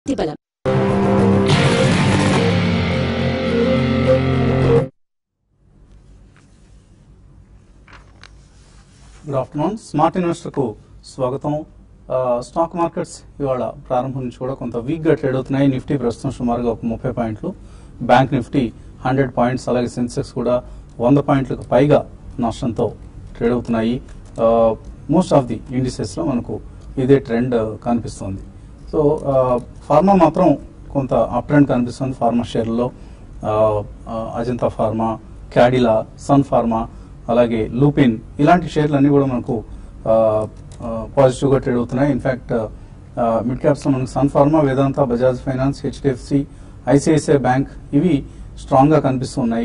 శక్తిబలం good afternoon smart ఇన్వెస్టర్కు స్వాగతం ఆ, స్టాక్ మార్కెట్స్ ఇవాళ ప్రారంభం నుంచి కూడా కొంత వీక్ గా ట్రేడ్ అవుతున్నాయి నిఫ్టీ ప్రస్తుతం సుమారుగా ఒక ముప్పై పాయింట్లు బ్యాంక్ నిఫ్టీ హండ్రెడ్ పాయింట్స్ అలాగే సెన్సెక్స్ కూడా వంద పాయింట్లకు పైగా నష్టంతో ట్రేడ్ అవుతున్నాయి మోస్ట్ ఆఫ్ ది ఇండిసెస్ లో మనకు ఇదే ట్రెండ్ కనిపిస్తోంది సో ఆ, ఫార్మా మాత్రం కొంత అప్ ట్రెండ్ కనిపిస్తుంది ఫార్మా షేర్లలో ఆ, ఆ, Ajanta pharma Cadila Sun Pharma అలాగే లూపిన్ ఇలాంటి షేర్లు అన్ని కూడా మనకు పాజిటివ్ గా ట్రేడ్ అవుతున్నాయి ఇన్ఫాక్ట్ మిడ్ క్యాప్స్ లో మనకు Sun Pharma Vedanta Bajaj finance HDFC ICICI bank ఇవి స్ట్రాంగ్ గా కనిపిస్తున్నాయి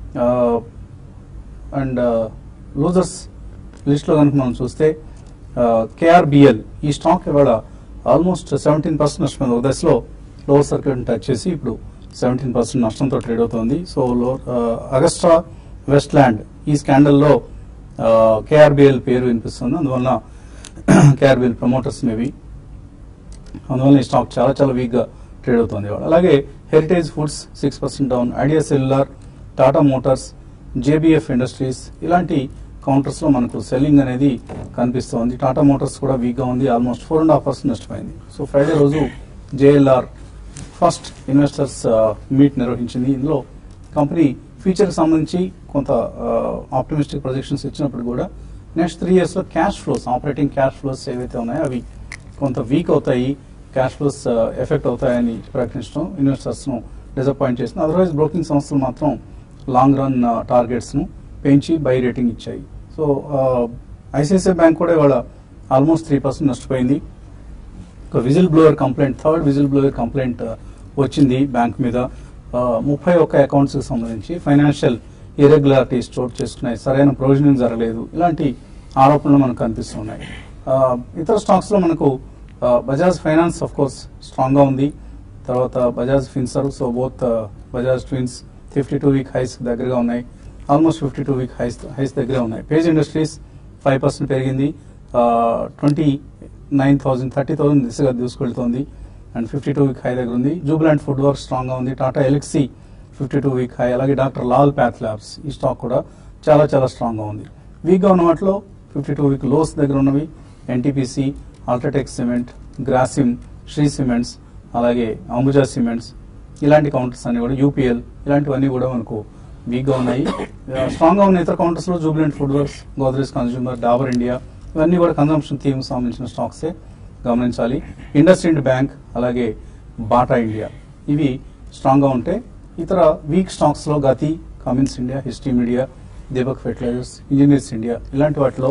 అండ్ లూజర్స్ లిస్ట్ లో కనుక మనం చూస్తే కేఆర్బిఎల్ ఈ స్టాక్ ఇవాళ ఆల్మోస్ట్ సెవెంటీన్ పర్సెంట్ నష్టపోయింది ఒక దశలో లోవర్ సర్క్యూట్ టచ్ చేసి ఇప్పుడు సెవెంటీన్ పర్సెంట్ నష్టంతో ట్రేడ్ అవుతోంది సో లో అగస్టా వెస్ట్ ల్యాండ్ ఈ స్కాండల్లో కేఆర్బిఎల్ పేరు వినిపిస్తుంది అందువల్ల కేఆర్బిఎల్ ప్రమోటర్స్ మేబీ అందువల్ల ఈ స్టాక్ చాలా చాలా వీక్ గా ట్రేడ్ అవుతుంది ఇవాళ అలాగే Heritage Foods six percent down Idea Cellular Tata Motors JBF Industries ఇలాంటి కౌంటర్స్ లో మనకు సెల్లింగ్ అనేది కనిపిస్తోంది టాటా మోటార్స్ కూడా వీక్ గా ఉంది almost four and half percent నష్టపోయింది సో ఫ్రైడే రోజు జేఎల్ఆర్ ఫస్ట్ ఇన్వెస్టర్స్ మీట్ నిర్వహించింది ఇందులో కంపెనీ ఫ్యూచర్ కి సంబంధించి కొంత ఆప్టిమిస్టిక్ ప్రొజెక్షన్స్ ఇచ్చినప్పుడు కూడా నెక్స్ట్ త్రీ ఇయర్స్ లో cash flows operating cash flows ఏవైతే ఉన్నాయో అవి కొంత వీక్ అవుతాయి క్యాష్ ఫ్లోస్ ఎఫెక్ట్ అవుతాయని ప్రకటించడం ఇన్వెస్టర్స్ ను డిసప్పాయింట్ చేసింది అదర్వైజ్ బ్రోకింగ్ సంస్థలు మాత్రం లాంగ్ రన్ టార్గెట్స్ ను పెంచి బై రేటింగ్ ఇచ్చాయి సో ఐసిఐసిఐ బ్యాంక్ కూడా ఇవాళ ఆల్మోస్ట్ త్రీ పర్సెంట్ నష్టపోయింది ఒక whistleblower complaint third whistleblower complaint వచ్చింది బ్యాంక్ మీద ముప్పై ఒక్క అకౌంట్స్ కి సంబంధించి ఫైనాన్షియల్ ఇరెగ్యులారిటీస్ చోటు చేసుకున్నాయి సరైన ప్రొవిజనింగ్ జరగలేదు ఇలాంటి ఆరోపణలు మనకు కనిపిస్తున్నాయి ఆ, ఇతర స్టాక్స్ లో మనకు ఆ, Bajaj finance of course strong గా ఉంది తర్వాత Bajaj Finserv so both Bajaj twins fifty two week highs దగ్గరగా ఉన్నాయి almost fifty two week highs highs దగ్గర ఉన్నాయి పేజ్ ఇండస్ట్రీస్ ఫైవ్ పర్సెంట్ పెరిగింది twenty nine thousand thirty thousand దిశగా దూసుకెళ్తోంది and fifty two week high దగ్గర ఉంది జూబిలాండ్ ఫుడ్ వర్క్ స్ట్రాంగ్ గా ఉంది Tata Elxsi fifty two week high అలాగే డాక్టర్ లాల్ ప్యాథ్ ల్యాబ్స్ ఈ స్టాక్ కూడా చాలా చాలా స్ట్రాంగ్ గా ఉంది వీక్ గా ఉన్న వాటిలో ఫిఫ్టీ టూ వీక్ లోస్ దగ్గర ఉన్నవి NTPC UltraTech cement Grasim Shree cements అలాగే అంబుజా సిమెంట్స్ ఇలాంటి కౌంటర్స్ అన్ని కూడా యూపీఎల్ ఇలాంటివన్నీ కూడా మనకు వీక్ గా ఉన్నాయి స్ట్రాంగ్ గా ఉన్న ఇతర కౌంటర్స్ లో Jubilant food works Godrej consumer Dabur India ఇవన్నీ కూడా కన్సంప్షన్ థీమ్ సంబంధించిన స్టాక్సే గమనించాలి ఇండస్ ఇండ్ బ్యాంక్ అలాగే బాటా ఇండియా ఇవి స్ట్రాంగ్ గా ఉంటే ఇతర వీక్ స్టాక్స్ లో Gati Cummins India history media Deepak fertilisers engineers India ఇలాంటి వాటిలో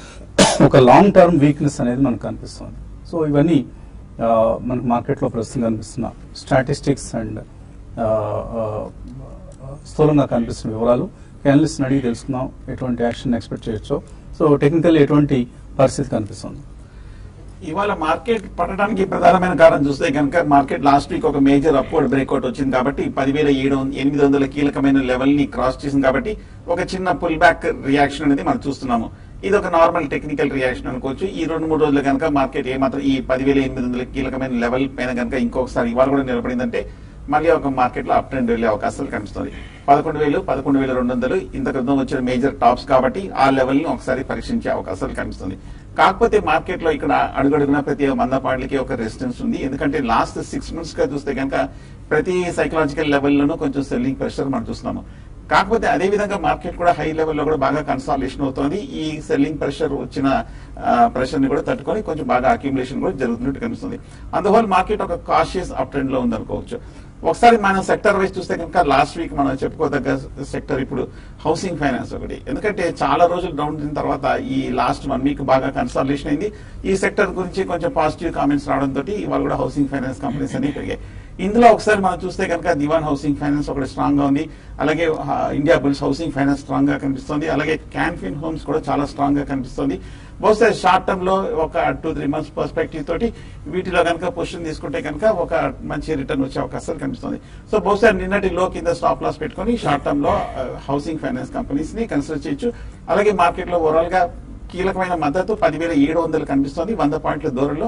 ఒక లాంగ్ టర్మ్ వీక్నెస్ అనేది మనకు కనిపిస్తుంది సో ఇవన్నీ ఆ, మనకు మార్కెట్లో ప్రస్తుతం కనిపిస్తున్న స్టాటిస్టిక్స్ అండ్ స్థూలంగా కనిపిస్తున్న వివరాలు అనలిస్ట్ అడిగి తెలుసుకుందాం ఎటువంటి యాక్షన్ ఎక్స్పెక్ట్ చేయొచ్చో సో టెక్నికల్ ఎటువంటి పరిస్థితి కనిపిస్తుంది ఇవాళ మార్కెట్ పడడానికి ప్రధానమైన కారణం చూస్తే కనుక మార్కెట్ లాస్ట్ వీక్ ఒక మేజర్ అప్వర్డ్ బ్రేక్అవుట్ వచ్చింది కాబట్టి పదివేల ఏడు ఎనిమిది వందల కీలకమైన లెవెల్ ని క్రాస్ చేసింది కాబట్టి ఒక చిన్న పుల్ బ్యాక్ రియాక్షన్ అనేది మనం చూస్తున్నాము ఇది ఒక నార్మల్ టెక్నికల్ రియాక్షన్ అనుకోవచ్చు ఈ రెండు మూడు రోజులు కనుక మార్కెట్ ఏమాత్రం ఈ పదివేల ఎనిమిది వందల కీలకమైన లెవెల్ పైన కనుక ఇంకొకసారి ఇవాళ కూడా నిలబడిందంటే మళ్ళీ ఒక మార్కెట్ లో అప్ ట్రెండ్ వెళ్లే అవకాశాలు కనిపిస్తుంది పదకొండు వేలు పదకొండు వేల రెండు వందలు ఇంత క్రితం వచ్చిన మేజర్ టాప్స్ కాబట్టి ఆ లెవెల్ ని ఒకసారి పరీక్షించే అవకాశాలు కనిపిస్తుంది కాకపోతే మార్కెట్ లో ఇక్కడ అడుగడుగున ప్రతి వంద పాయింట్లకి ఒక రెసిస్టెన్స్ ఉంది ఎందుకంటే లాస్ట్ సిక్స్ మంత్స్ గా చూస్తే కనుక ప్రతి సైకలాజికల్ లెవెల్లోనూ కొంచెం సెల్లింగ్ ప్రెషర్ మనం చూస్తున్నాము కాకపోతే అదే విధంగా మార్కెట్ కూడా హై లెవెల్లో కూడా బాగా కన్సాలేషన్ అవుతుంది ఈ సెల్లింగ్ ప్రెషర్ వచ్చిన ప్రెషర్ ని కూడా తట్టుకొని కొంచెం బాగా అక్యుములేషన్ కూడా జరుగుతున్నట్టు కనిపిస్తుంది అందువల్ల మార్కెట్ ఒక కాషియస్ అప్ ట్రెండ్ లో ఉందనుకోవచ్చు ఒకసారి మనం సెక్టర్ వైజ్ చూస్తే కనుక లాస్ట్ వీక్ మనం చెప్పుకోదగ్గ సెక్టర్ ఇప్పుడు హౌసింగ్ ఫైనాన్స్ ఒకటి ఎందుకంటే చాలా రోజులు డౌన్ అయిన తర్వాత ఈ లాస్ట్ వన్ వీక్ బాగా కన్సల్టేషన్ అయింది ఈ సెక్టర్ గురించి కొంచెం పాజిటివ్ కామెంట్స్ రావడంతో ఇవాళ కూడా హౌసింగ్ ఫైనాన్స్ కంపెనీస్ అనేవి పెరిగాయి ఇందులో ఒకసారి మనం చూస్తే కనుక దివాన్ హౌసింగ్ ఫైనాన్స్ ఒకటి స్ట్రాంగ్ గా ఉంది అలాగే ఆ, Indiabulls housing finance strong గా కనిపిస్తుంది అలాగే క్యాన్ఫిన్ హోమ్స్ కూడా చాలా స్ట్రాంగ్ గా కనిపిస్తుంది బహుశా షార్ట్ టర్మ్ లో ఒక టూ త్రీ మంత్స్ పర్స్పెక్టివ్ తోటి వీటిలో కనుక పొజిషన్ తీసుకుంటే కనుక ఒక మంచి రిటర్న్ వచ్చే అవకాశాలు కనిపిస్తుంది సో బహుశా నిన్నటి లో కింద స్టాప్ లాస్ పెట్టుకొని షార్ట్ టర్మ్ లో హౌసింగ్ ఫైనాన్స్ కంపెనీస్ ని కన్సిడర్ చేయొచ్చు అలాగే మార్కెట్ లో ఓవరాల్ గా కీలకమైన మద్దతు పదివేల ఏడు వందలు కనిపిస్తుంది వంద పాయింట్ల దూరంలో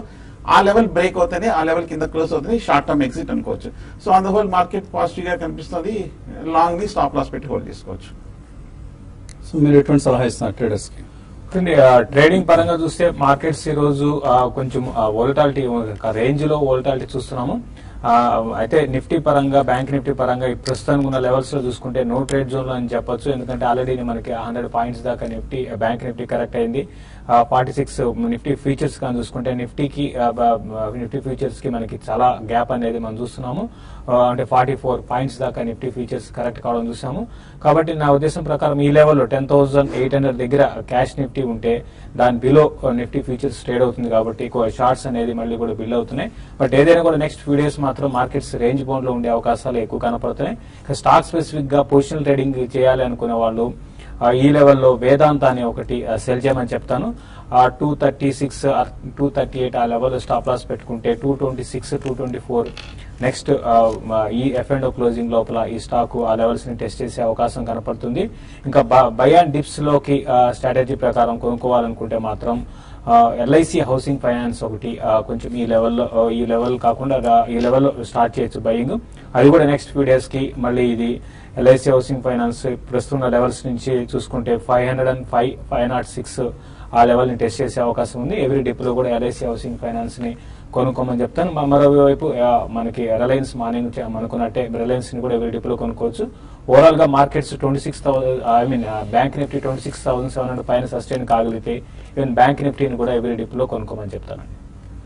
ఆ లెవెల్ బ్రేక్ అవుతేనే ఆ లెవెల్ కింద క్లోజ్ అవుతుంది షార్ట్ టర్మ్ ఎగ్జిట్ అనుకోవచ్చు so on the whole market positive గా కనిపిస్తుంది లాంగ్ ని స్టాప్ లాస్ పెట్టి హోల్డ్ చేసుకోవచ్చు సో మీరు ఎటువంటి సలహా ఇస్తున్నారు ట్రేడర్స్ కి చూడండి, ఆ, ట్రేడింగ్ పరంగా చూస్తే మార్కెట్స్ ఈ రోజు ఆ, కొంచెం వోలటాలిటీ రేంజ్ లో వోలటాలిటీ చూస్తున్నాము ఆ, అయితే నిఫ్టీ పరంగా బ్యాంక్ నిఫ్టీ పరంగా ఈ ప్రస్తుతానికి ఉన్న లెవెల్స్ లో చూసుకుంటే నో ట్రేడ్ జోన్ లో అని చెప్పొచ్చు ఎందుకంటే ఆల్రెడీ మనకి హండ్రెడ్ పాయింట్స్ దాకా నిఫ్టీ బ్యాంక్ నిఫ్టీ కరెక్ట్ అయింది ఫార్టీ సిక్స్ నిఫ్టీ ఫీచర్స్ కానీ చూసుకుంటే నిఫ్టీకి ఆ, బ- బ- నిఫ్టీ ఫీచర్స్ కి మనకి చాలా గ్యాప్ అనేది మనం చూస్తున్నాము ఆ, అంటే ఫార్టీ ఫోర్ పాయింట్స్ దాకా నిఫ్టీ ఫీచర్స్ కరెక్ట్ కావడం చూసాము కాబట్టి నా ఉద్దేశం ప్రకారం ఈ లెవెల్లో టెన్ థౌసండ్ ఎయిట్ హండ్రెడ్ దగ్గర క్యాష్ నిఫ్టీ ఉంటే దాని బిలో నిఫ్టీ ఫీచర్స్ ట్రేడ్ అవుతుంది కాబట్టి ఎక్కువ షార్ట్స్ అనేది మళ్ళీ కూడా బిల్ అవుతున్నాయి బట్ ఏదైనా కూడా నెక్స్ట్ ఫ్యూ డేస్ మాత్రం మార్కెట్స్ రేంజ్ బౌండ్ లో ఉండే అవకాశాలు ఎక్కువ కనపడుతున్నాయి ఇక స్టాక్ స్పెసిఫిక్ గా పొజిషనల్ ట్రేడింగ్ చేయాలి అనుకునే వాళ్ళు ఆ, ఈ లెవెల్లో వేదాంత అని ఒకటి సెల్ చేయమని చెప్తాను two thirty six two thirty eight ఆ లెవెల్ స్టాప్ లాస్ పెట్టుకుంటే two twenty six two twenty four next ఈ ఎఫ్ అండ్ క్లోజింగ్ లోపల ఈ స్టాక్ ఆ లెవెల్స్ ని టెస్ట్ చేసే అవకాశం కనపడుతుంది ఇంకా బై అండ్ డిప్స్ లోకి స్ట్రాటజీ ప్రకారం కొనుక్కోవాలనుకుంటే మాత్రం ఎల్ఐసి హౌసింగ్ ఫైనాన్స్ ఒకటి ఆ, కొంచెం ఈ లెవెల్లో ఆ, ఈ లెవెల్ కాకుండా రా- ఈ లెవెల్లో స్టార్ట్ చేయొచ్చు బయింగ్ అది కూడా నెక్స్ట్ ఫ్యూ డేస్ కి మళ్ళీ ఇది ఎల్ఐసి హౌసింగ్ ఫైనాన్స్ ప్రస్తుత లెవెల్స్ నుంచి చూసుకుంటే five hundred and five five not six ఆ లెవెల్ ని టెస్ట్ చేసే అవకాశం ఉంది ఎవ్రీ డిప్ లో కూడా ఎల్ఐసి హౌసింగ్ ఫైనాన్స్ ని కొనుక్కోమని చెప్తాను మ- మరోవైపు ఆ, మనకి రిలయన్స్ మార్నింగ్ చే- అనుకున్నట్టే రిలయన్స్ ని కూడా ఎవ్రీ డిప్ లో కొనుక్కోవచ్చు ఓవరాల్ గా markets twenty six thousand I mean bank Nifty twenty six thousand seven hundred పైన సస్టైన్ కాగలిగితే ఈవెన్ బ్యాంక్ నిఫ్టీని కూడా ఎవ్రీ డిప్ లో కొనుక్కోమని చెప్తానండి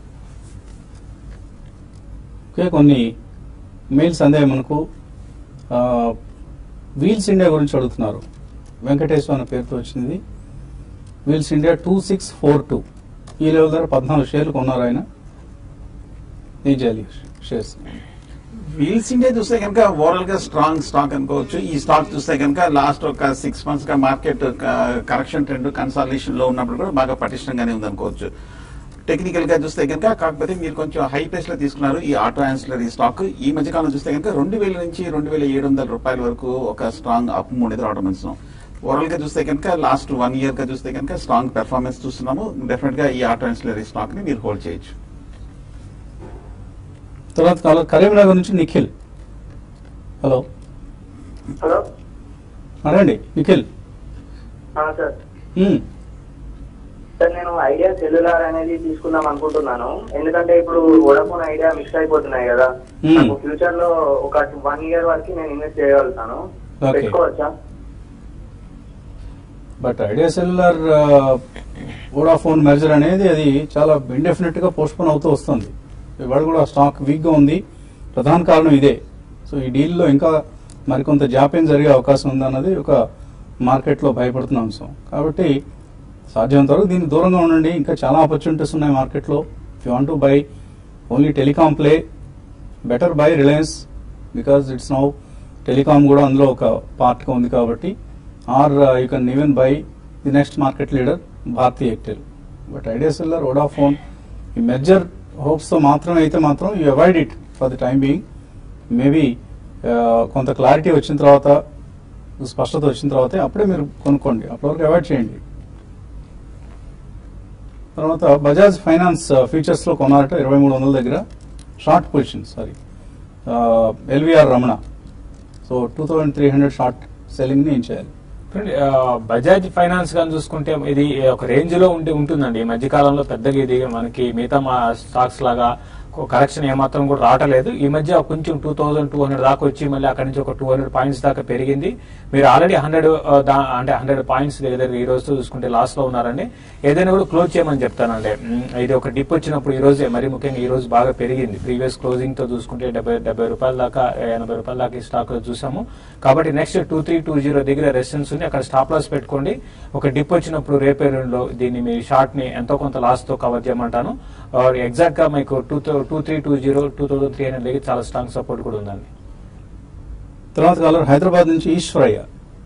ఓకే కొన్ని మెయిల్స్ అందాయి మనకు ఆ, వీల్స్ ఇండియా గురించి అడుగుతున్నారు వెంకటేశ్వర అనే పేరుతో వచ్చింది wheels India two six four two ఈ లెవెల్ దగ్గర పద్నాలుగు షేర్లు కొన్నారు ఆయన ఏం చేయాలి షేర్స్ వీల్స్ ఇండియా చూస్తే కనుక ఓవరాల్ గా స్ట్రాంగ్ స్టాక్ అనుకోవచ్చు ఈ స్టాక్ చూస్తే కనుక లాస్ట్ ఒక సిక్స్ మంత్స్ గా మార్కెట్ కరెక్షన్ ట్రెండ్ కన్సాలిడేషన్ లో ఉన్నప్పుడు కూడా బాగా పటిష్టంగానే ఉంది అనుకోవచ్చు టెక్నికల్ గా చూస్తే కనుక కాకపోతే మీరు కొంచెం హై ప్రైస్ లో తీసుకున్నారు ఈ ఆటో యాన్సిలరీ స్టాక్ ఈ మధ్య కాలం చూస్తే కనుక రెండు వేల నుంచి రెండు వేల ఏడు వందల రూపాయల వరకు ఒక స్ట్రాంగ్ అప్ మూడు ఎదురు అవడం చూస్తున్నాం ఓవరాల్ గా చూస్తే కనుక లాస్ట్ వన్ ఇయర్ గా చూస్తే కనుక స్ట్రాంగ్ పెర్ఫార్మెన్స్ చూస్తున్నాము డెఫినెట్ గా ఈ ఆటో యాన్సిలరీ స్టాక్ ని మీరు హోల్డ్ చేయొచ్చు తర్వాత కాలర్ కరీంనగర్ నుంచి నిఖిల్ హలో హలో అడండి నిఖిల్ ఆ, సార్ మ్మ్. సార్ నేను ఐడియా సెల్యులార్ అనేది తీసుకుందాం అనుకుంటున్నాను ఎందుకంటే ఇప్పుడు వోడాఫోన్ ఐడియా మిక్స్ అయిపోతున్నాయి కదా Hmm. నాకు ఫ్యూచర్ లో ఒక వన్ ఇయర్ వరకు నేను ఇన్వెస్ట్ చేయగలుగుతాను Okay. పెట్టుకోవచ్చా but Idea Cellular Vodafone merger అనేది అది చాలా ఇండెఫినెట్ గా పోస్ట్పోన్ అవుతూ వస్తుంది ఇవాళ కూడా స్టాక్ వీక్ గా ఉంది ప్రధాన కారణం ఇదే సో ఈ డీల్ లో ఇంకా మరికొంత జాప్యం జరిగే అవకాశం ఉందన్నది ఒక మార్కెట్ లో భయపడుతున్న అంశం కాబట్టి సాధ్యమైనంత వరకు దీనికి దూరంగా ఉండండి ఇంకా చాలా ఆపర్చునిటీస్ ఉన్నాయి మార్కెట్ లో if you want to buy only telecom play better buy Reliance because it's now telecom కూడా అందులో ఒక పార్ట్ గా ఉంది కాబట్టి or you can even buy the next market leader Bharti Airtel but Idea cellular Vodafone ఈ merger hopes తో మాత్రమే అయితే మాత్రం you avoid it for the time being maybe కొంత క్లారిటీ వచ్చిన తర్వాత స్పష్టత వచ్చిన తర్వాత అప్పుడే మీరు కొనుక్కోండి అప్పటివరకు అవాయిడ్ చేయండి తర్వాత బజాజ్ ఫైనాన్స్ ఫీచర్స్ లో కొన్నారట ఇరవై మూడు వందల దగ్గర short position sorry LVR Ramana so two thousand three hundred short selling ని ఏం చేయాలి చూడండి, ఆ, బజాజ్ ఫైనాన్స్ కానీ చూసుకుంటే ఇది ఒక రేంజ్ లో ఉండి ఉంటుందండి ఈ మధ్య కాలంలో పెద్దగా ఇది మనకి మిగతా మా స్టాక్స్ లాగా కరెక్షన్ ఏమాత్రం కూడా రావట్లేదు ఈ మధ్య కొంచెం టూ థౌసండ్ టూ హండ్రెడ్ దాకా వచ్చి మళ్ళీ అక్కడి నుంచి ఒక టూ హండ్రెడ్ పాయింట్స్ దాకా పెరిగింది మీరు ఆల్రెడీ హండ్రెడ్ అంటే హండ్రెడ్ పాయింట్స్ దగ్గర ఈ రోజుతో చూసుకుంటే లాస్ లో ఉన్నారండి ఏదైనా కూడా క్లోజ్ చేయమని చెప్తానండి మ్, ఇది ఒక డిప్ వచ్చినప్పుడు ఈ రోజే మరి ముఖ్యంగా ఈ రోజు బాగా పెరిగింది ప్రీవియస్ క్లోజింగ్ తో చూసుకుంటే డెబ్బై డెబ్బై రూపాయల దాకా ఎనభై రూపాయల దాకా ఈ స్టాక్ లో చూసాము కాబట్టి next two three two zero దగ్గర రెసిస్టెన్స్ ఉంది అక్కడ స్టాప్ లాస్ పెట్టుకోండి ఒక డిప్ వచ్చినప్పుడు రేపే రెండులో దీన్ని మీ షార్ట్ ని ఎంతో కొంత లాస్ తో కవర్ చేయమంటాను ఎగ్జాక్ట్ గా మీకు two two three two zero two thousand three hundred దగ్గర చాలా స్ట్రాంగ్ సపోర్ట్ కూడా ఉందండి తర్వాత కాలర్ హైదరాబాద్ నుంచి ఈశ్వరయ్య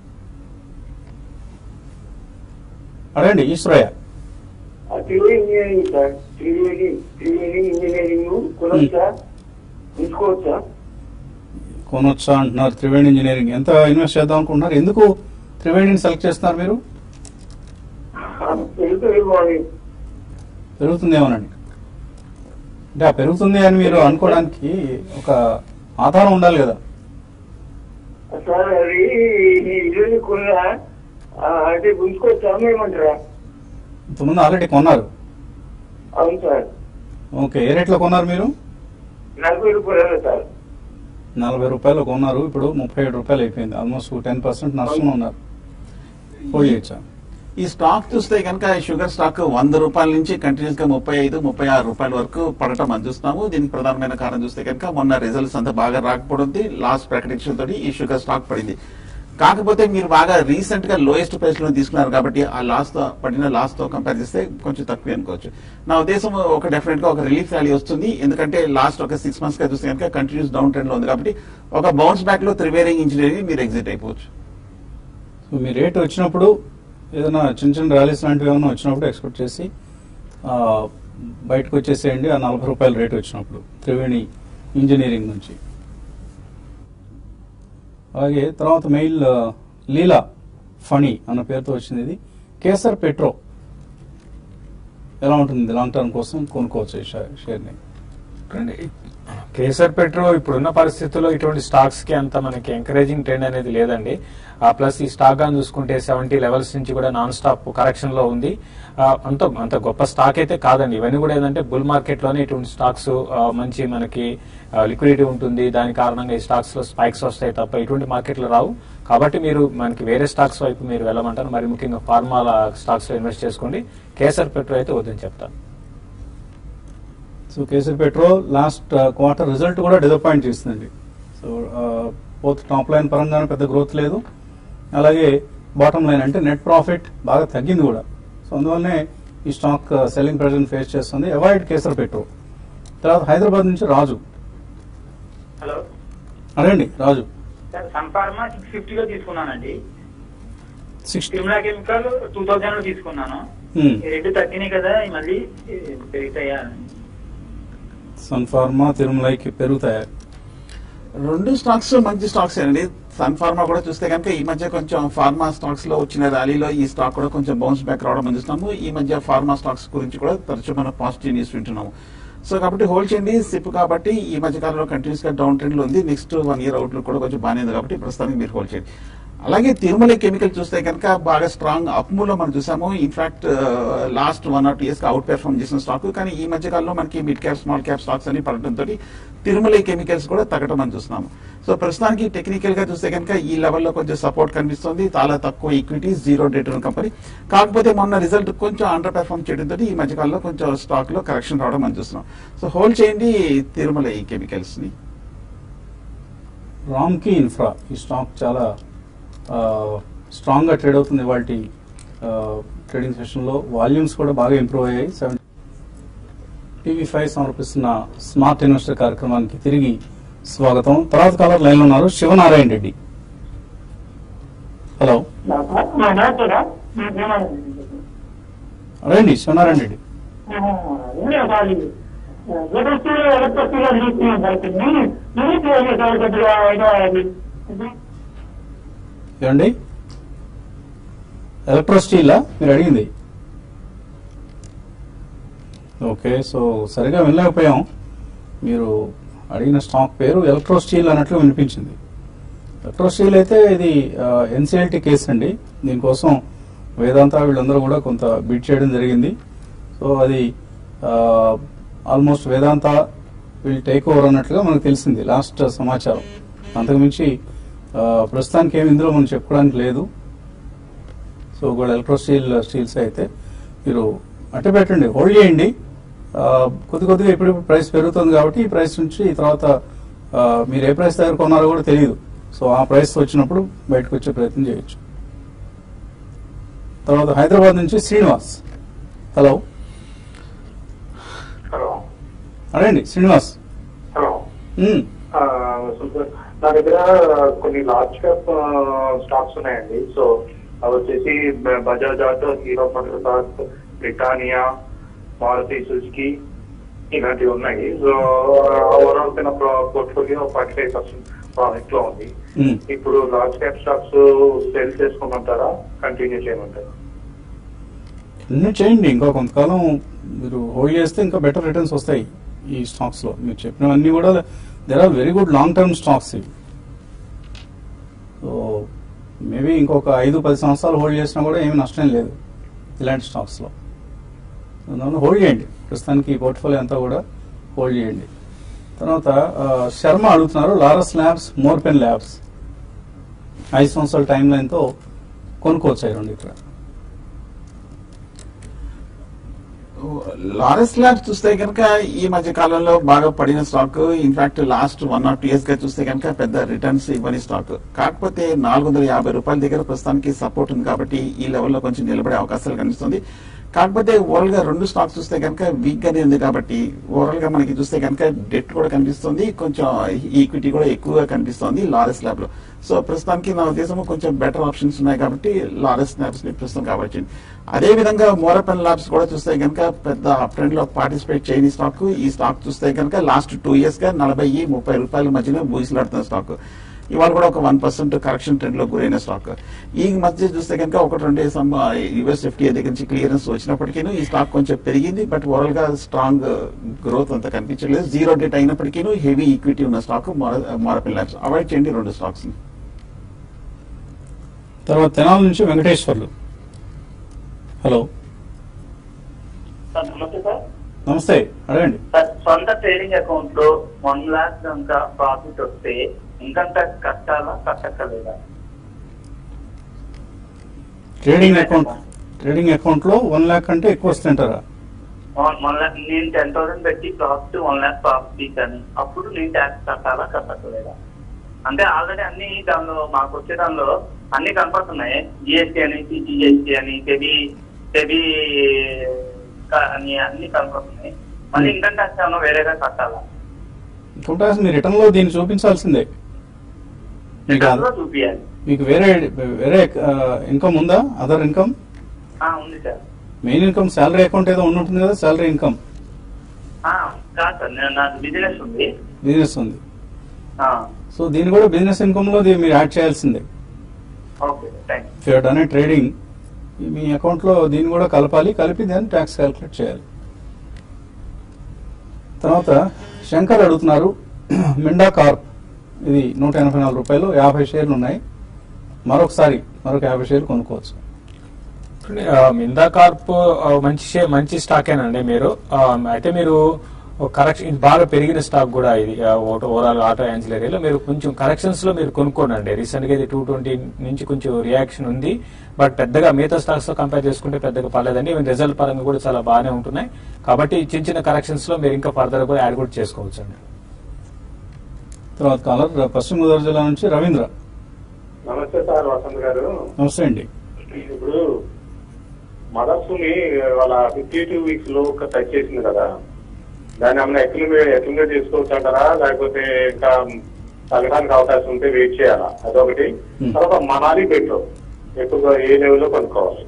అడగండి Eshwaraiah triple engineering sir triple triple engineering కొనొచ్చా ఉంచుకోవచ్చా కొనొచ్చా అంటున్నారు త్రివేణి ఇంజనీరింగ్ ఎంత ఇన్వెస్ట్ చేద్దాం అనుకుంటున్నారు ఎందుకు త్రివేణిని సెలెక్ట్ చేస్తున్నారు మీరు వెళ్తే బాగుంది పెరుగుతుందేమోనండి అంటే ఆ పెరుగుతుంది అని మీరు అనుకోవడానికి ఒక ఆధారం ఉండాలి కదా సార్ అది ఈ ఇల్లు కొన్నా ఆ, అంటే గుంజుకోవచ్చా ఏమంటారా ఇంతకుముందు ఆల్రెడీ కొన్నారు అవును సార్ ఓకే ఏ రేట్లో కొన్నారు మీరు నలభై రూపాయలు సార్ నలభై రూపాయలు కొన్నారు ఇప్పుడు ముప్పై ఏడు రూపాయలు అయిపోయింది ఆల్మోస్ట్ టెన్ పర్సెంట్ నష్టంలో ఉన్నారు హోల్డ్ చేయొచ్చా ఈ స్టాక్ చూస్తే కనుక షుగర్ స్టాక్ వంద రూపాయల నుంచి కంటిన్యూస్ గా ముప్పై ఐదు ముప్పై ఆరు రూపాయల వరకు పడటం మనం చూస్తున్నాము దీనికి ప్రధానమైన కారణం చూస్తే కనుక మొన్న రిజల్ట్స్ అంతా బాగా రాకపోవడంతో లాస్ట్ ప్రకటించడం తోటి ఈ షుగర్ స్టాక్ పడింది కాకపోతే మీరు బాగా రీసెంట్ గా లోయెస్ట్ ప్రైస్ లో తీసుకున్నారు కాబట్టి ఆ లాస్ తో పడిన లాస్ తో కంపేర్ చేస్తే కొంచెం తక్కువ అనుకోవచ్చు నా ఉద్దేశం ఒక డెఫినెట్ గా ఒక రిలీఫ్ ర్యాలీ వస్తుంది ఎందుకంటే లాస్ట్ ఒక సిక్స్ మంత్స్ గా చూస్తే కనుక కంటిన్యూస్ డౌన్ ట్రెండ్ లో ఉంది కాబట్టి ఒక బౌన్స్ బ్యాక్ లో త్రివేరింగ్ ఇంజనీరింగ్ మీరు ఎగ్జిట్ అయిపోవచ్చు సో మీ రేట్ వచ్చినప్పుడు ఏదైనా చిన్న చిన్న ర్యాలీస్ లాంటివి ఏమైనా వచ్చినప్పుడు ఎక్స్పెక్ట్ చేసి ఆ, బయటకు వచ్చేసేయండి ఆ నలభై రూపాయల రేట్ వచ్చినప్పుడు త్రివేణి ఇంజనీరింగ్ నుంచి అలాగే తర్వాత మెయిల్ ఆ, లీలా ఫణి అన్న పేరుతో వచ్చింది ఇది కేసర్ పెట్రో ఎలా ఉంటుంది లాంగ్ టర్మ్ కోసం కొనుక్కోవచ్చు ఈ షేర్- షేర్ని చూడండి, కేసర్ పెట్రో ఇప్పుడున్న పరిస్థితుల్లో ఇటువంటి స్టాక్స్ కి అంత మనకి ఎంకరేజింగ్ ట్రెండ్ అనేది లేదండి ఆ ప్లస్ ఈ స్టాక్ గా చూసుకుంటే సెవెంటీ లెవెల్స్ నుంచి కూడా నాన్ స్టాప్ కరెక్షన్ లో ఉంది ఆ, అంత అంత గొప్ప స్టాక్ అయితే కాదండి ఇవన్నీ కూడా ఏంటంటే బుల్ మార్కెట్ లోనే ఇటువంటి స్టాక్స్ మంచి మనకి లిక్విడిటీ ఉంటుంది దాని కారణంగా ఈ స్టాక్స్ లో స్పైక్స్ వస్తాయి తప్ప ఇటువంటి మార్కెట్ లో రావు కాబట్టి మీరు మనకి వేరే స్టాక్స్ వైపు మీరు వెళ్ళమంటారు మరి ముఖ్యంగా ఫార్మాల స్టాక్స్ లో ఇన్వెస్ట్ చేసుకోండి కేసర్ పెట్రో అయితే వద్దని చెప్తాను so Kesari petrol last quarter result కూడా డిసప్పాయింట్ చేసిందండి సో బోత్ టాప్ లైన్ పరంగానే పెద్ద గ్రోత్ లేదు అలాగే బాటమ్ లైన్ అంటే నెట్ ప్రాఫిట్ బాగా తగ్గింది కూడా సో అందువల్లనే ఈ స్టాక్ సెల్లింగ్ ప్రెజర్ ఫేస్ చేస్తుంది అవాయిడ్ కేసర్ పెట్రోల్ తర్వాత హైదరాబాద్ నుంచి రాజు హలో అదేండి Raju sir Sun Pharma six ఫిఫ్టీలో తీసుకున్నానండి sixty Tirumala chemical two thousand లో తీసుకున్నాను ఈ రెండు తగ్గినాయి కదా ఈ మళ్ళీ ఈ, పెరుగుతాయా అని. సన్ ఫార్మా తిరుమలకి పెరుగుతాయి రెండు స్టాక్స్ మంచి స్టాక్స్ అండి సన్ ఫార్మా కూడా చూస్తే కనుక ఈ మధ్య కొంచెం ఫార్మా స్టాక్స్ లో వచ్చిన ర్యాలీలో ఈ స్టాక్ కూడా కొంచెం బౌన్స్ బ్యాక్ రావడం మనం చూస్తున్నాము ఈ మధ్య ఫార్మా స్టాక్స్ గురించి కూడా తరచూ మనం పాజిటివ్ న్యూస్ వింటున్నాము సో కాబట్టి హోల్డ్ చేయండి సిప్ కాబట్టి ఈ మధ్య కాలంలో కంటిన్యూస్ గా డౌన్ ట్రెండ్ లో ఉంది నెక్స్ట్ వన్ ఇయర్ అవుట్లుక్ కూడా కొంచెం బాగానే ఉంది కాబట్టి ప్రస్తుతానికి మీరు హోల్డ్ చేయండి అలాగే తిరుమల కెమికల్ చూస్తే కనుక బాగా స్ట్రాంగ్ అప్మూలో మనం చూసాము in fact last one or two years outperform చేసిన స్టాక్ కానీ ఈ మధ్య కాలంలో మనకి mid cap small cap stocks అని పడటంతో తిరుమల కెమికల్స్ కూడా తగ్గడం మనం చూస్తున్నాము సో ప్రస్తుతానికి టెక్నికల్ గా చూస్తే కనుక ఈ లెవెల్లో కొంచెం సపోర్ట్ కనిపిస్తుంది చాలా తక్కువ ఈక్విటీ జీరో డేట్ కంపెనీ కాకపోతే మొన్న రిజల్ట్ కొంచెం అండర్ పెర్ఫార్మ్ చేయడంతో ఈ మధ్య కాలంలో కొంచెం స్టాక్ లో కరెక్షన్ రావడం మనం చూస్తున్నాం సో హోల్డ్ చేయండి తిరుమల ఈ కెమికల్స్ ని రామ్కి ఇన్ఫ్రా ఈ స్టాక్ చాలా స్ట్రాంగ్ గా ట్రేడ్ అవుతుంది వాటి ట్రేడింగ్ సెషన్ లో వాల్యూమ్స్ కూడా బాగా ఇంప్రూవ్ అయ్యాయి సెవెన్ టీవీ ఫైవ్ సమర్పిస్తున్న స్మార్ట్ ఇన్వెస్టర్ కార్యక్రమానికి తిరిగి స్వాగతం తర్వాత కాలర్ లైన్ లో ఉన్నారు శివనారాయణ రెడ్డి హలో రండి శివనారాయణ రెడ్డి ఏమండి ఎలక్ట్రో స్టీలా మీరు అడిగింది ఓకే సో సరిగా వినలేకపోయాం మీరు అడిగిన స్టాక్ పేరు ఎలక్ట్రో స్టీల్ అన్నట్లు వినిపించింది ఎలక్ట్రో స్టీల్ అయితే ఇది ఎన్సిఎల్టీ కేసు అండి దీనికోసం వేదాంత వీళ్ళందరూ కూడా కొంత బిడ్ చేయడం జరిగింది సో అది ఆల్మోస్ట్ వేదాంత వీళ్ళు టేక్ ఓవర్ అన్నట్లుగా మనకు తెలిసింది లాస్ట్ సమాచారం అంతకుమించి ఆ, ప్రస్తుతానికి ఏమి ఇందులో మనం చెప్పుకోవడానికి లేదు సో కూడా ఎలక్ట్రో స్టీల్ స్టీల్స్ అయితే మీరు అట్టే పెట్టండి హోల్డ్ చేయండి ఆ, కొద్ది కొద్దిగా ఇప్పుడు ప్రైస్ పెరుగుతుంది కాబట్టి ఈ ప్రైస్ నుంచి ఈ తర్వాత ఆ, మీరు ఏ ప్రైస్ దగ్గర కొన్నారో కూడా తెలియదు సో ఆ ప్రైస్ వచ్చినప్పుడు బయటకు వచ్చే ప్రయత్నం చేయొచ్చు తర్వాత హైదరాబాద్ నుంచి శ్రీనివాస్ హలో హలో అడండి శ్రీనివాస్ హలో మ్మ్. ఆ, సుందర్, నా దగ్గర కొన్ని లార్జ్ క్యాప్ స్టాక్స్ ఉన్నాయండి సో అవి వచ్చేసి బ- Bajaj Auto Hero Motor Britannia Maruti Suzuki ఇలాంటివి ఉన్నాయి సో ఓవరాల్ పైన portfolio forty five percent profit లో ఉంది మ్మ్. ఇప్పుడు లార్జ్ క్యాప్ స్టాక్స్ సేల్ చేసుకోమంటారా కంటిన్యూ చేయమంటారా అన్నీ చేయండి ఇంకా కొంతకాలం మీరు హోల్డ్ చేస్తే ఇంకా బెటర్ రిటర్న్స్ వస్తాయి ఈ స్టాక్స్ లో మీరు చెప్పినవన్నీ కూడా there are very good long term stocks ఇవి సో మేబీ ఇంకొక ఐదు పది సంవత్సరాలు హోల్డ్ చేసినా కూడా ఏమీ నష్టం లేదు ఇలాంటి స్టాక్స్ లో దాన్ని హోల్డ్ చేయండి ప్రస్తుతానికి ఈ పోర్ట్ఫోలియో అంతా కూడా హోల్డ్ చేయండి తర్వాత ఆ, శర్మ అడుగుతున్నారు లారస్ ల్యాబ్స్ మోర్పెన్ ల్యాబ్స్ ఐదు సంవత్సరాల టైం లైన్తో కొనుక్కోవచ్చు అవి రెండు ఇక్కడ లారెస్ ల్యాబ్స్ చూస్తే కనుక ఈ మధ్య కాలంలో బాగా పడిన stock in fact last one or two years గా చూస్తే కనుక పెద్ద రిటర్న్స్ ఇవ్వని స్టాక్ కాకపోతే నాలుగు వందల యాభై రూపాయల దగ్గర ప్రస్తుతానికి సపోర్ట్ ఉంది కాబట్టి ఈ లెవెల్లో కొంచెం నిలబడే అవకాశాలు కనిపిస్తుంది కాకపోతే ఓవరాల్ గా రెండు స్టాక్స్ చూస్తే కనుక వీక్ గానే ఉంది కాబట్టి ఓవరాల్ గా మనకి చూస్తే కనుక డెట్ కూడా కనిపిస్తుంది కొంచెం ఈక్విటీ కూడా ఎక్కువగా కనిపిస్తుంది లారెస్ ల్యాబ్ లో సో ప్రస్తుతానికి నా ఉద్దేశం కొంచెం బెటర్ ఆప్షన్స్ ఉన్నాయి కాబట్టి లారెస్ ల్యాబ్స్ ని ప్రస్తుతం కాబట్టి అదే విధంగా మోరపెన్ ల్యాబ్స్ కూడా చూస్తే కనుక పెద్ద అప్ ట్రెండ్ లో పార్టిసిపేట్ చేయని స్టాక్ ఈ స్టాక్ చూస్తే కనుక లాస్ట్ టూ ఇయర్స్ గా నలభై ముప్పై రూపాయల మధ్యన బూసిలాడుతున్న స్టాక్ ఇవాళ కూడా ఒక వన్ పర్సెంట్ కరెక్షన్ ట్రెండ్ లో గురైన స్టాక్ ఈ మధ్య చూస్తే కనుక ఒకటి రెండు యుఎస్ ఎఫ్టీఏ దగ్గర నుంచి క్లియరెన్స్ వచ్చినప్పటికీ ఈ స్టాక్ కొంచెం పెరిగింది బట్ ఓవరాల్ గా స్ట్రాంగ్ గ్రోత్ అంత కనిపించలేదు జీరో డేట్ అయినప్పటికీ హెవీ ఈక్విటీ ఉన్న స్టాక్ మోరపెన్ ల్యాబ్స్ అవాయిడ్ చేయండి రెండు స్టాక్స్ ని తర్వాత తెనాల నుంచి వెంకటేశ్వర్లు హలో సార్ నమస్తే సార్ నమస్తే అడగండి సార్ సొంత ట్రేడింగ్ అకౌంట్ లో వన్ లాక్ కనుక ప్రాఫిట్ వస్తే ఇన్కమ్ ట్యాక్స్ కట్టాలా కట్టక్కర్లేదా ట్రేడింగ్ అకౌంట్ ట్రేడింగ్ అకౌంట్ లో వన్ ల్యాక్ అంటే ఎక్కువ వస్తుంటారా వన్ లాక్ నేను టెన్ థౌసండ్ పెట్టి ప్రాఫిట్ వన్ లాక్ ప్రాఫిట్ తీసాను అప్పుడు నేను ట్యాక్స్ కట్టాలా కట్టక్కర్లేదా అంటే ఆల్రెడీ అన్ని దానిలో మాకు వచ్చే దానిలో అన్ని కనపడుతున్నాయి జిఎస్టీ అని సిజిఎస్టీ అని సెబీ సెబీ అని అన్ని కనపడుతున్నాయి మళ్ళీ ఇన్కమ్ ట్యాక్స్ ఏమైనా వేరేగా కట్టాలా ఇన్కమ్ ట్యాక్స్ మీ రిటర్న్ లో దీన్ని చూపించాల్సిందే మీకు అందులో చూపియాలి మీకు వేరే వేరే ఇన్కమ్ ఉందా అదర్ ఇన్కమ్ ఆ, ఉంది sir main income salary account ఏదో ఉండి ఉంటుంది కదా శాలరీ ఇన్కమ్ ఆ, కాదు సార్ నేను నాకు బిజినెస్ ఉంది బిజినెస్ ఉంది ఆ, సో దీన్ని కూడా బిజినెస్ ఇన్కమ్ లో దీ- మీరు యాడ్ చేయాల్సిందే okay thank if you done a trading మీ అకౌంట్ లో దీన్ని కూడా కలపాలి కలిపి దాన్ని ట్యాక్స్ క్యాలిక్యులేట్ చేయాలి తర్వాత శంకర్ అడుగుతున్నారు మిండా కార్ప్ ఇది నూట ఎనభై నాలుగు రూపాయలు యాభై షేర్లు ఉన్నాయి మరొకసారి మరొక యాభై షేర్లు కొనుక్కోవచ్చు ఆ, మిందా కార్ప్ ఆ, మంచి షే- మంచి స్టాకేనండి మీరు ఆ, అయితే మీరు కరెక్షన్ ఇది బాగా పెరిగిన స్టాక్ కూడా ఇది ఓవరాల్ ఆటో యాన్సిలరీలో మీరు కొంచెం కరెక్షన్స్ లో మీరు కొనుక్కోనండి రీసెంట్ గా ఇది టూ ట్వంటీ నుంచి కొంచెం రియాక్షన్ ఉంది బట్ పెద్దగా మిగతా స్టాక్స్ తో కంపేర్ చేసుకుంటే పెద్దగా పర్లేదండి ఈవెన్ రిజల్ట్ పరంగా కూడా చాలా బాగానే ఉంటున్నాయి కాబట్టి చిన్న చిన్న కరెక్షన్స్ లో మీరు ఇంకా ఫర్దర్ కూడా యాడ్ కూడా చేసుకోవచ్చు అండి తర్వాత కాలర్ పశ్చిమ గోదావరి జిల్లా నుంచి రవీంద్ర నమస్తే సార్ వసంత్ గారు నమస్తే అండి ఇప్పుడు మదర్సుని వాళ్ళ ఫిఫ్టీ టూ వీక్స్ లో ఒక టచ్ చేసింది కదా దాన్ని ఏమైనా అక్యుమిలేట్ అక్యుమిలేట్ చేసుకోవచ్చు అంటారా లేకపోతే ఇంకా తగ్గడానికి అవకాశం ఉంటే వెయిట్ చేయాలా అదొకటి Hmm. తర్వాత మనాలి పెట్రోల్ ఎక్కువగా ఏ లెవెల్లో కొనుక్కోవాలి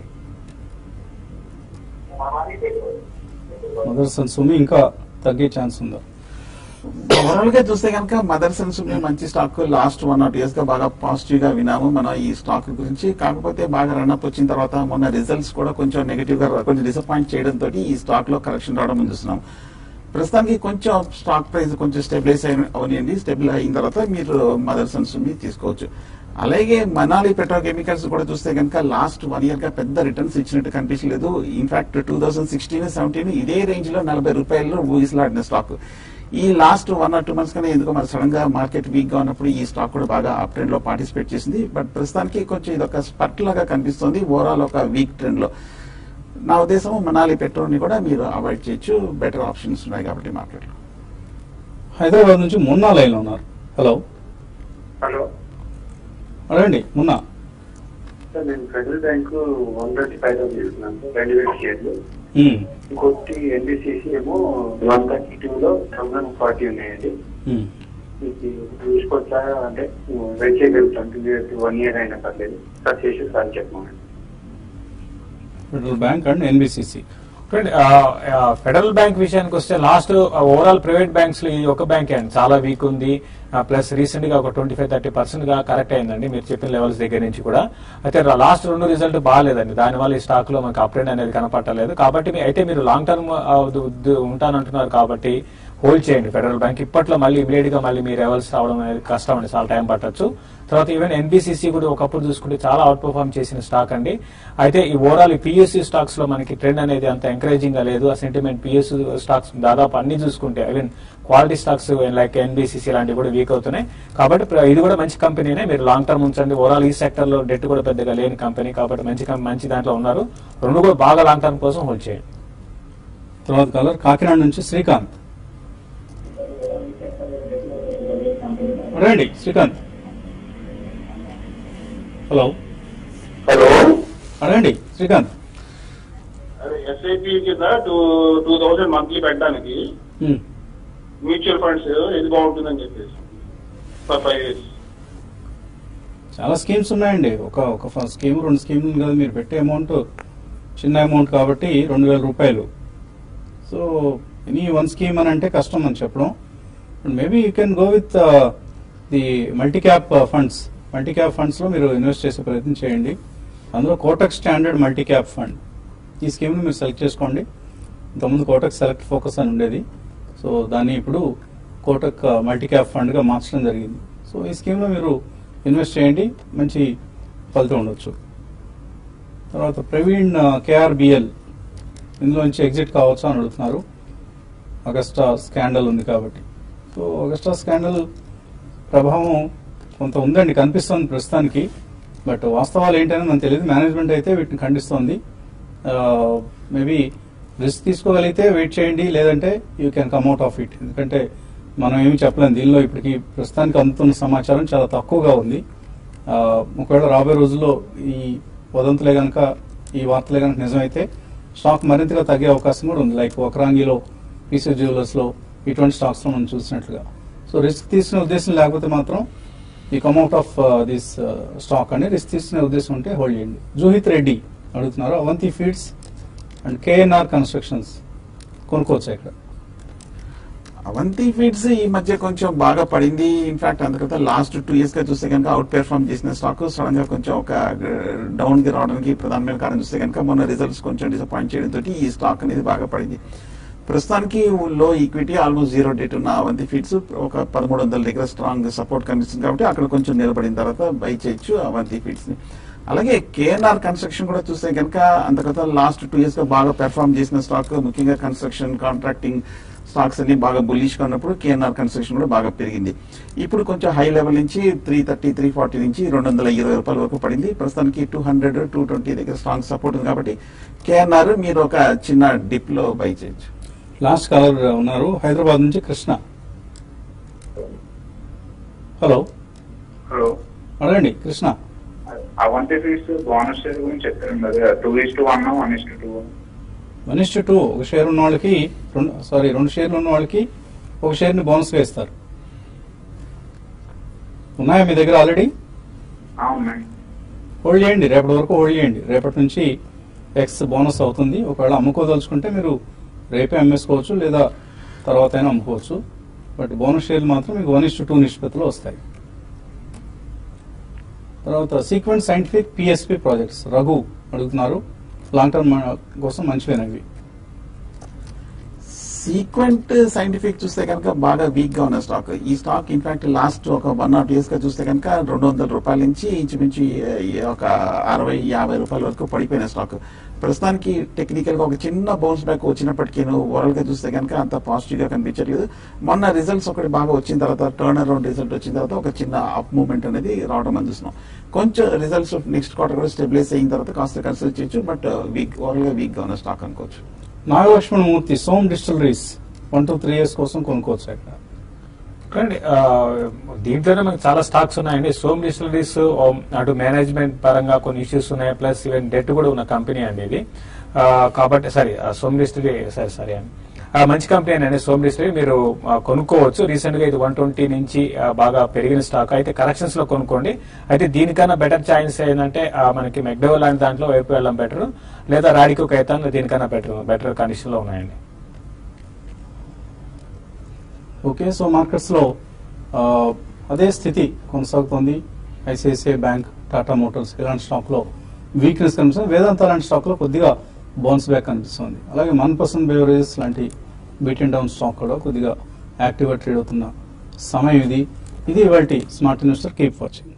మదర్స్ అండ్ సుమి ఇంకా తగ్గే ఛాన్స్ ఉందా ఓవరాల్ గా చూస్తే కనుక మదర్ సెన్స్ మంచి stock last one or years గా బాగా పాజిటివ్ గా వినాము మన ఈ స్టాక్ గురించి కాకపోతే బాగా రన్అప్ వచ్చిన తర్వాత మొన్న రిజల్ట్స్ కూడా కొంచెం నెగిటివ్ గా కొంచెం డిసప్పాయింట్ చేయడం తోటి ఈ స్టాక్ లో కరెక్షన్ రావడం మనం చూస్తున్నాం ప్రస్తుతానికి కొంచెం స్టాక్ ప్రైస్ కొంచెం స్టెబిలైజ్ అవనియండి స్టెబిల్ అయిన తర్వాత మీరు మదర్ సన్స్ తీసుకోవచ్చు అలాగే మనాలి పెట్రోకెమికల్స్ కూడా చూస్తే కనుక లాస్ట్ వన్ ఇయర్ గా పెద్ద రిటర్న్స్ ఇచ్చినట్టు కనిపించలేదు in fact two thousand sixteen seventeen ఇదే రేంజ్ లో నలభై రూపాయల్లో ఊగిసలాడిన స్టాక్ ఈ last one or two months కానీ ఎందుకో మరి సడన్ గా మార్కెట్ వీక్ గా ఉన్నప్పుడు ఈ స్టాక్ కూడా బాగా అప్ ట్రెండ్ లో పార్టిసిపేట్ చేసింది బట్ ప్రస్తుతానికి కొంచెం ఇది ఒక స్పర్ట్ లాగా కనిపిస్తుంది ఓవరాల్ ఒక వీక్ ట్రెండ్ లో నా ఉద్దేశం మనాలి పెట్రోల్ ని కూడా మీరు అవాయిడ్ చేయొచ్చు బెటర్ ఆప్షన్స్ ఉన్నాయి కాబట్టి మార్కెట్ లో హైదరాబాద్ నుంచి మున్నా లైన్ లో ఉన్నారు హలో హలో అడగండి మున్నా సార్ నేను Federal Bank one twenty five thousand తీసుకున్నాను సార్ రెండు వేల షేర్లు ఉమ్, ఇంకోటి ఎన్బిసిసి ఏమో వన్ థర్టీ టూ లో థౌసండ్ ఫార్టీ ఉన్నాయండి ఉమ్. ఇది చూసుకోవచ్చా అంటే వెయిట్ చేయగలుగుతాం వన్ ఇయర్ అయినా పర్లేదు సార్ చేసి సార్ చెప్పమని ఫెడరల్ బ్యాంక్ అండ్ ఎన్బిసిసి చూడండి, ఆ, ఆ, ఫెడరల్ బ్యాంక్ విషయానికి వస్తే లాస్ట్ ఓవరాల్ ప్రైవేట్ బ్యాంక్స్ లో ఈ ఒక బ్యాంక్ అండి చాలా వీక్ ఉంది ప్లస్ రీసెంట్ గా ఒక ట్వంటీ ఫైవ్ థర్టీ పర్సెంట్ గా కరెక్ట్ అయిందండి మీరు చెప్పిన లెవెల్స్ దగ్గర నుంచి కూడా అయితే లాస్ట్ రెండు రిజల్ట్ బాగాలేదండి దానివల్ల ఈ స్టాక్ లో మనకు అప్ట్రెండ్ అనేది కనపట్టలేదు కాబట్టి మీ- అయితే మీరు లాంగ్ టర్మ్ ఉంటానంటున్నారు కాబట్టి హోల్డ్ చేయండి ఫెడరల్ బ్యాంక్ ఇప్పట్లో మళ్ళీ ఇమీడియట్ గా మళ్ళీ మీ లెవెల్స్ రావడం అనేది కష్టం అండి చాలా టైం పట్టొచ్చు తర్వాత ఈవెన్ ఎన్బిసిసి కూడా ఒకప్పుడు చూసుకుంటే చాలా అవుట్ పర్ఫార్మ్ చేసిన స్టాక్ అండి అయితే ఈ ఓవరాల్ ఈ పిఎస్సి స్టాక్స్ లో మనకి ట్రెండ్ అనేది అంత ఎంకరేజింగ్ గా లేదు ఆ సెంటిమెంట్ పిఎస్సి స్టాక్స్ దాదాపు అన్ని చూసుకుంటే even quality stocks like NBCC లాంటివి కూడా వీక్ అవుతున్నాయి కాబట్టి ప్ర- ఇది కూడా మంచి కంపెనీనే మీరు లాంగ్ టర్మ్ ఉంచండి ఓవరాల్ ఈ సెక్టర్ లో డెట్ కూడా పెద్దగా లేని కంపెనీ కాబట్టి మంచి కం- మంచి దాంట్లో ఉన్నారు రెండు కూడా బాగా లాంగ్ టర్మ్ కోసం హోల్డ్ చేయండి తర్వాత కలర్ కాకినాడ నుంచి శ్రీకాంత్ రండి శ్రీకాంత్ హలో హలో అడగండి శ్రీకాంత్ అదే ఎస్ఐపి కింద టూ టూ థౌసండ్ మంత్లీ పెట్టడానికి ఉమ్. మ్యూచువల్ ఫండ్స్ ఏది బాగుంటుందని చెప్పేసి ఫర్ ఫైవ్ ఇయర్స్ చాలా స్కీమ్స్ ఉన్నాయండి ఒక ఒక ఫ- స్కీమ్ రెండు స్కీములు కదా మీరు పెట్టే అమౌంట్ చిన్న అమౌంట్ కాబట్టి రెండు వేల రూపాయలు సో ఎనీ వన్ స్కీమ్ అని అంటే కష్టం అని చెప్పడం maybe you can go with the multi cap funds multi cap ఫండ్స్లో మీరు ఇన్వెస్ట్ చేసే ప్రయత్నం చేయండి అందులో Kotak Standard multi cap fund ఈ స్కీమ్ని మీరు సెలెక్ట్ చేసుకోండి ఇంతకుముందు కోటక్ సెలెక్ట్ ఫోకస్ అని ఉండేది సో దాన్ని ఇప్పుడు కోటక్ మల్టీ క్యాప్ ఫండ్గా మార్చడం జరిగింది సో ఈ స్కీమ్లో మీరు ఇన్వెస్ట్ చేయండి మంచి ఫలితం ఉండొచ్చు తర్వాత ప్రవీణ్ కేఆర్బిఎల్ ఇందులో నుంచి ఎగ్జిట్ కావచ్చా అని అడుగుతున్నారు అగస్టా స్కాండల్ ఉంది కాబట్టి సో అగస్టా స్కాండల్ ప్రభావం కొంత ఉందండి కనిపిస్తుంది ప్రస్తుతానికి బట్ వాస్తవాలు ఏంటని మనకు తెలియదు మేనేజ్మెంట్ అయితే వీటిని ఖండిస్తోంది మేబీ రిస్క్ తీసుకోగలిగితే వెయిట్ చేయండి లేదంటే you can come out of it ఎందుకంటే మనం ఏమి చెప్పలేం దీనిలో ఇప్పటికి ప్రస్తుతానికి అందుతున్న సమాచారం చాలా తక్కువగా ఉంది ఆ, ఒకవేళ రాబోయే రోజుల్లో ఈ వదంతులే కనుక ఈ వార్తలే కనుక నిజమైతే స్టాక్ మరింతగా తగ్గే అవకాశం కూడా ఉంది లైక్ ఒకరాంగిలో పీసీ జ్యువెలర్స్ లో ఇటువంటి స్టాక్స్ లో మనం చూసినట్లుగా సో రిస్క్ తీసుకునే ఉద్దేశం లేకపోతే మాత్రం ఈ కమ్అట్ ఆఫ్ దిస్ స్టాక్ అని రిస్క్ తీసుకునే ఉద్దేశం ఉంటే హోల్డ్ చేయండి జూహిత్ రెడ్డి అడుగుతున్నారు Avanti feeds and KNR constructions కొనుక్కోవచ్చు ఇక్కడ అవంతి ఫీడ్స్ ఈ మధ్య కొంచెం బాగా పడింది ఇన్ఫాక్ట్ అందుకంటే లాస్ట్ టూ ఇయర్స్ గా చూస్తే కనుక అవుట్ పెర్ఫార్మ్ చేసిన స్టాక్ సడన్ గా కొంచెం ఒక డౌన్ కి రావడానికి ప్రధానమైన కారణం చూస్తే కనుక మొన్న రిజల్ట్స్ కొంచెం డిసప్పాయింట్ చేయడంతో ఈ స్టాక్ అనేది బాగా పడింది ప్రస్తుతానికి లో ఈక్విటీ ఆల్మోస్ట్ జీరో డేట్ ఉన్న అవంతి ఫీడ్స్ ఒక పదమూడు వందల దగ్గర స్ట్రాంగ్ సపోర్ట్ కనిపిస్తుంది కాబట్టి అక్కడ కొంచెం నిలబడిన తర్వాత బై చేయొచ్చు అవంతి ఫీడ్స్ ని అలాగే కేఎన్ఆర్ కన్స్ట్రక్షన్ కూడా చూస్తే కనుక అంతకత లాస్ట్ టూ ఇయర్స్ గా బాగా పెర్ఫార్మ్ చేసిన స్టాక్ ముఖ్యంగా కన్స్ట్రక్షన్ కాంట్రాక్టింగ్ స్టాక్స్ అన్ని బాగా బుల్లిష్ గా ఉన్నప్పుడు కేఎన్ఆర్ కన్స్ట్రక్షన్ కూడా బాగా పెరిగింది ఇప్పుడు కొంచెం హై లెవెల్ నుంచి త్రీ థర్టీ త్రీ ఫార్టీ నుంచి రెండు వందల ఇరవై రూపాయల వరకు పడింది ప్రస్తుతానికి టూ హండ్రెడ్ టూ ట్వంటీ దగ్గర స్ట్రాంగ్ సపోర్ట్ ఉంది కాబట్టి కేఎన్ఆర్ మీరు ఒక చిన్న డిప్ లో బై చేయొచ్చు లాస్ట్ కాలర్ ఉన్నారు హైదరాబాద్ నుంచి కృష్ణ హలో హలో అడగండి Krishna Avanti feeds bonus share గురించి చెప్పారండి అదే two is to one one is to two one is two ఒక షేర్ ఉన్న వాళ్ళకి రెండు సారీ రెండు షేర్లు ఉన్న వాళ్ళకి ఒక షేర్ని బోనస్గా ఇస్తారు ఉన్నాయా మీ దగ్గర ఆల్రెడీ అవునండి హోల్డ్ చేయండి రేపటి వరకు హోల్డ్ చేయండి రేపటి నుంచి ఎక్స్ బోనస్ అవుతుంది ఒకవేళ అమ్ముకోదలుచుకుంటే మీరు రేపే అమ్మేసుకోవచ్చు లేదా తర్వాత అయినా అమ్ముకోవచ్చు బట్ బోనస్ షేర్లు మాత్రం మీకు వన్ ఇస్ టూ నిష్పత్తిలో వస్తాయి తర్వాత Sequent Scientific PSP projects Raghu అడుగుతున్నారు లాంగ్ టర్మ్ కోసం మంచివేనవి సీక్వెంట్ సైంటిఫిక్ చూస్తే కనుక బాగా వీక్ గా ఉన్న స్టాక్ ఈ స్టాక్ ఇన్ఫాక్ట్ లాస్ట్ ఒక వన్ ఆర్ ఇయర్స్ గా చూస్తే కనుక రెండు వందల రూపాయల నుంచి ఇంచుమించు ఈ ఒక అరవై యాభై రూపాయల వరకు పడిపోయిన స్టాక్ ప్రస్తుతానికి టెక్నికల్ గా ఒక చిన్న బౌన్స్ బ్యాక్ వచ్చినప్పటికీ ఓవరాల్ గా చూస్తే కనుక అంత పాజిటివ్ గా కనిపించట్లేదు మొన్న రిజల్ట్స్ ఒకటి బాగా వచ్చిన తర్వాత టర్న్ అరౌండ్ రిజల్ట్ వచ్చిన తర్వాత ఒక చిన్న అప్ మూవ్మెంట్ అనేది రావడం అందిస్తున్నాం కొంచెం రిజల్ట్స్ నెక్స్ట్ క్వార్టర్ కూడా స్టెబిలైజ్ అయిన తర్వాత కాస్త కన్సిడర్ చేయొచ్చు బట్ వీక్ ఓవరాల్ గా వీక్ గా ఉన్న స్టాక్ అనుకోవచ్చు Nagalakshmanamurthy Som distilleries one to three years కోసం కొనుక్కోవచ్చు ఇక్కడ చూడండి ఆ, దీంట్లోనే మనకి చాలా స్టాక్స్ ఉన్నాయండి సోమ్ డిస్టిలరీస్ అటు మేనేజ్మెంట్ పరంగా కొన్ని ఇష్యూస్ ఉన్నాయి ప్లస్ ఈవెన్ డెట్ కూడా ఉన్న కంపెనీ అండి ఇది ఆ, కాబట్టి సారీ సోమ్ డిస్టిలరీ సరే సరే అండి ఆ, మంచి కంపెనీ అండి సోమ్ డిస్టిలరీ మీరు ఆ, కొనుక్కోవచ్చు రీసెంట్ గా ఇది వన్ ట్వంటీ నుంచి ఆ, బాగా పెరిగిన స్టాక్ అయితే కరెక్షన్స్ లో కొనుక్కోండి అయితే దీనికన్నా బెటర్ ఛాయిస్ ఏంటంటే ఆ, మనకి మెక్డో లాంటి దాంట్లో వైపు వెళ్ళడం బెటర్ లేదా రాడికో కైతాన్ దీనికన్నా బెటర్ బెటర్ కండిషన్ లో ఉన్నాయండి ఓకే సో మార్కెట్స్ లో ఆ, అదే స్థితి కొనసాగుతోంది ఐసిఐసిఐ బ్యాంక్ టాటా మోటార్స్ ఇలాంటి స్టాక్ లో వీక్నెస్ కనిపిస్తుంది వేదాంత లాంటి స్టాక్ లో కొద్దిగా బౌన్స్ బ్యాక్ కనిపిస్తుంది అలాగే మన్ పర్సన్ బెవరేజెస్ లాంటి బీటెన్ డౌన్ స్టాక్ కూడా కొద్దిగా యాక్టివ్గా ట్రేడ్ అవుతున్న సమయం ఇది ఇది ఇవాళ స్మార్ట్ ఇన్వెస్టర్ కీప్ వాచింగ్